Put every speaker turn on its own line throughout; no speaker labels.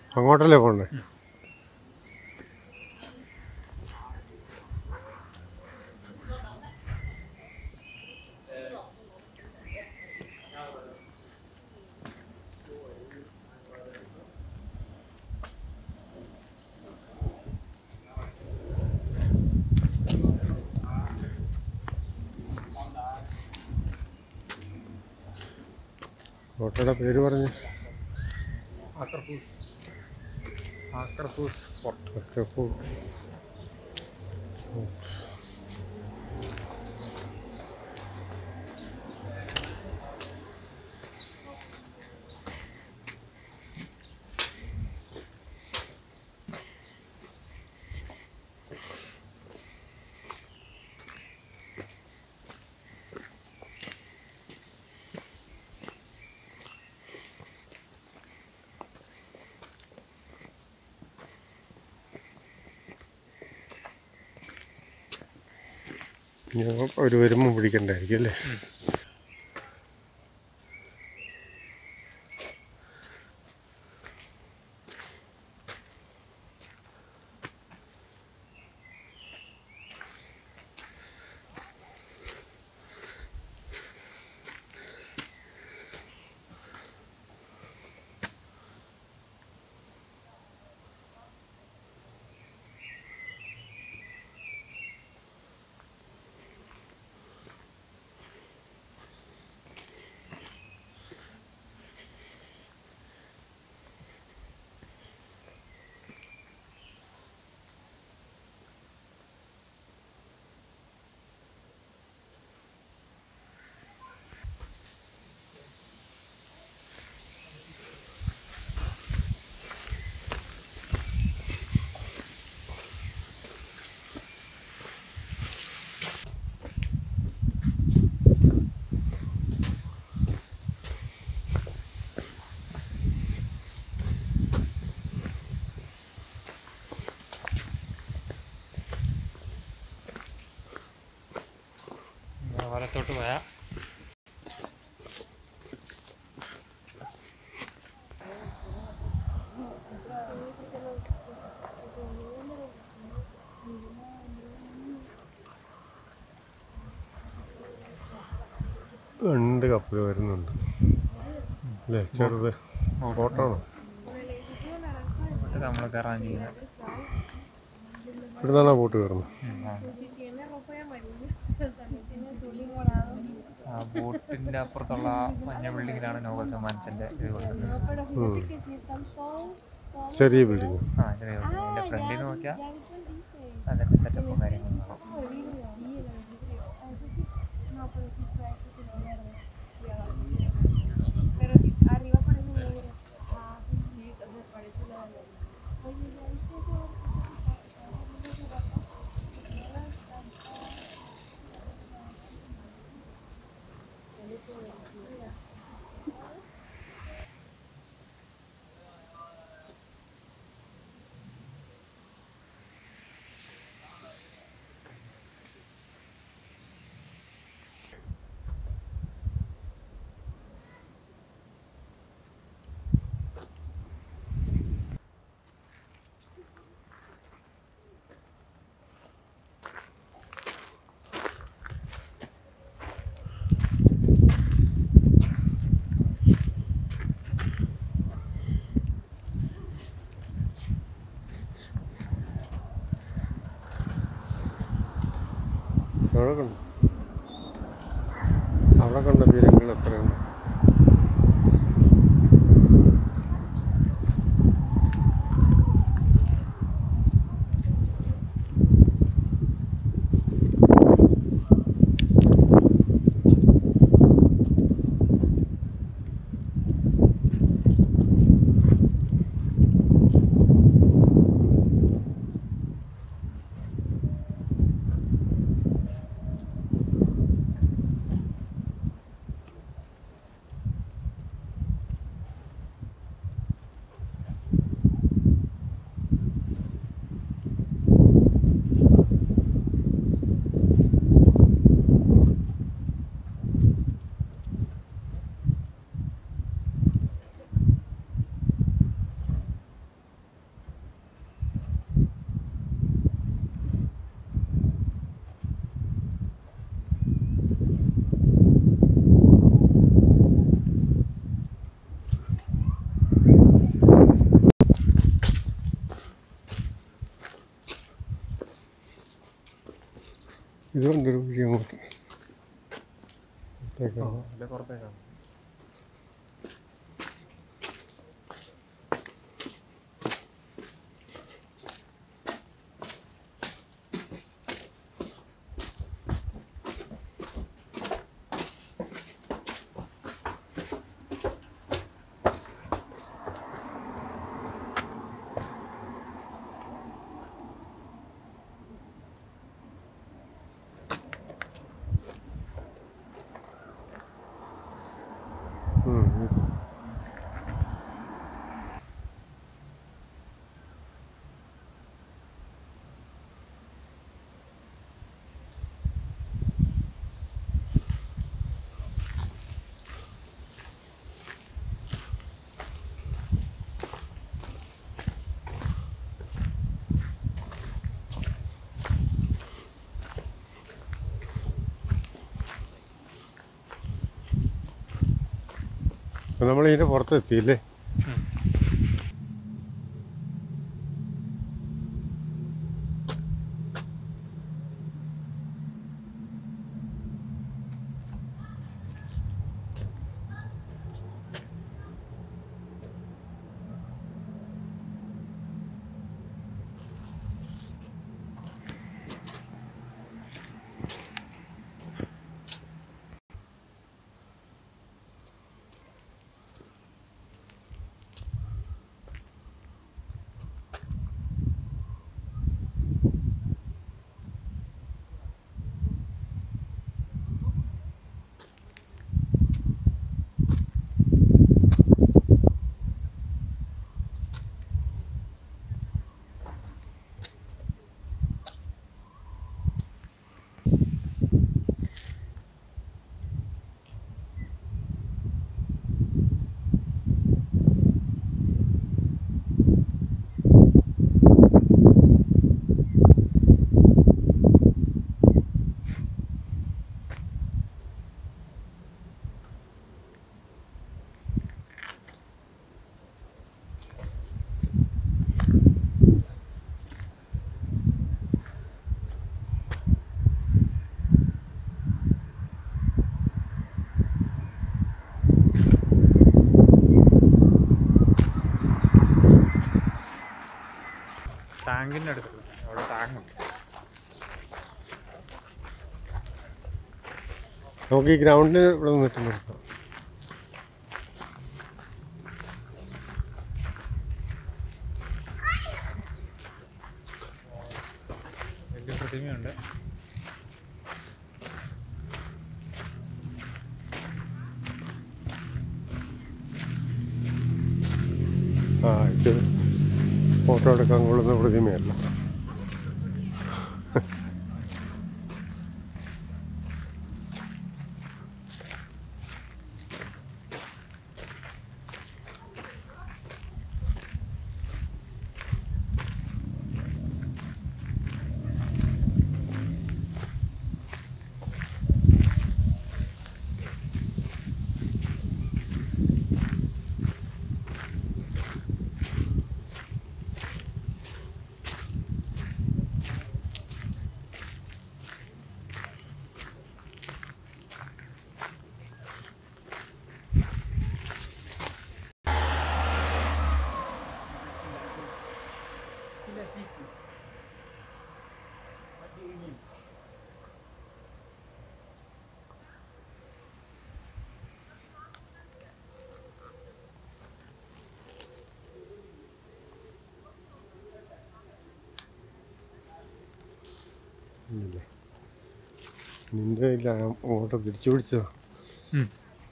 അങ്ങോട്ടല്ലേ പോണ്ടേ ഹോട്ടലിന്റെ പേര് പറഞ്ഞു
ആക്രഫൂസ് ആക്രഫൂസ് ഫോർട്ട്
ഒക്കെ ഫുഡ് ഒരു വരുമ്പം പിടിക്കണ്ടായിരിക്കും അല്ലേ
വലത്തോട്ട് പോയാ
രണ്ട് കപ്പൽ വരുന്നുണ്ട് അല്ലേ ചെറുത് ബോട്ടാണോ
നമ്മൾ കയറാൻ ചെയ്യുന്നത്
ഇവിടെ നിന്നാണോ ബോട്ട് കയറുന്നത്
ആ ബോട്ടിന്റെ അപ്പുറത്തുള്ള ആ മഞ്ഞ ബിൽഡിങ്ങിലാണ് നോബൽ സമ്മാനത്തിന്റെ ഇത് കൊടുക്കുന്നത്
ഉം. ചെറിയ ബിൽഡിങ്
ആ ചെറിയ building. അതിന്റെ ഫ്രണ്ടിൽ നിന്ന് നോക്കിയാൽ അതിന്റെ സെറ്റപ്പും കാര്യങ്ങളും കാണാം
Pero si arriba parece negro. Ah, sí, eso me parece la Oye, ¿ya viste
അവിടെ കണ്ടു അവിടെ കണ്ട പീരങ്കികൾ എത്രയുണ്ട് ഇതുകൊണ്ട് ഒരു വഴി അങ്ങോട്ട് ഇവിടത്തേക്കാണ്.
അല്ലെ പുറത്തേക്കാണ്
ഉം, ഇത്. അപ്പൊ നമ്മൾ ഇതിന്റെ പുറത്തെത്തിയില്ലേ
ടാങ്കിൻ്റെ അടുത്ത് അവിടെ ടാങ്കുണ്ട്
നമുക്ക് ഈ ഗ്രൗണ്ടിന് ഇവിടെ നിന്നിട്ട് നിർത്താം
വലിയ പ്രതിമയുണ്ട്
ആ ഇത് ഫോട്ടോ എടുക്കാൻ കൊള്ളുന്ന പ്രതിമയല്ല ഇല്ലേ നിന്റെ ഇല്ല അങ്ങോട്ട് തിരിച്ചു പിടിച്ചോ
ഉം.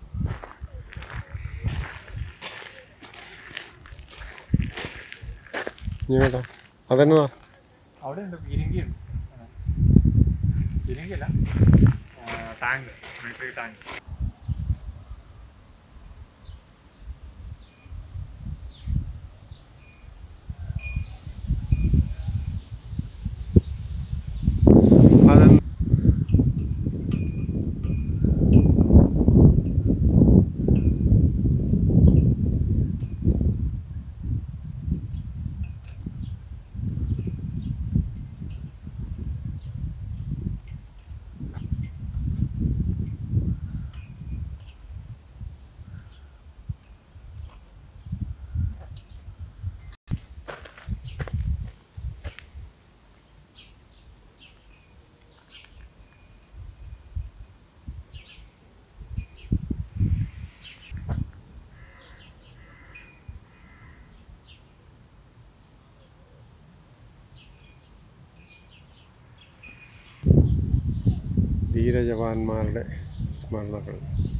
നീ കേട്ടോ അതെന്നതാ
അവിടെ ഉണ്ട് പീരങ്കിയുണ്ട് പീരങ്കിയല്ല ടാങ്ക് മിലിറ്ററി ടാങ്ക്
അതെന്താ വീരജവാന്മാരുടെ സ്മരണകൾ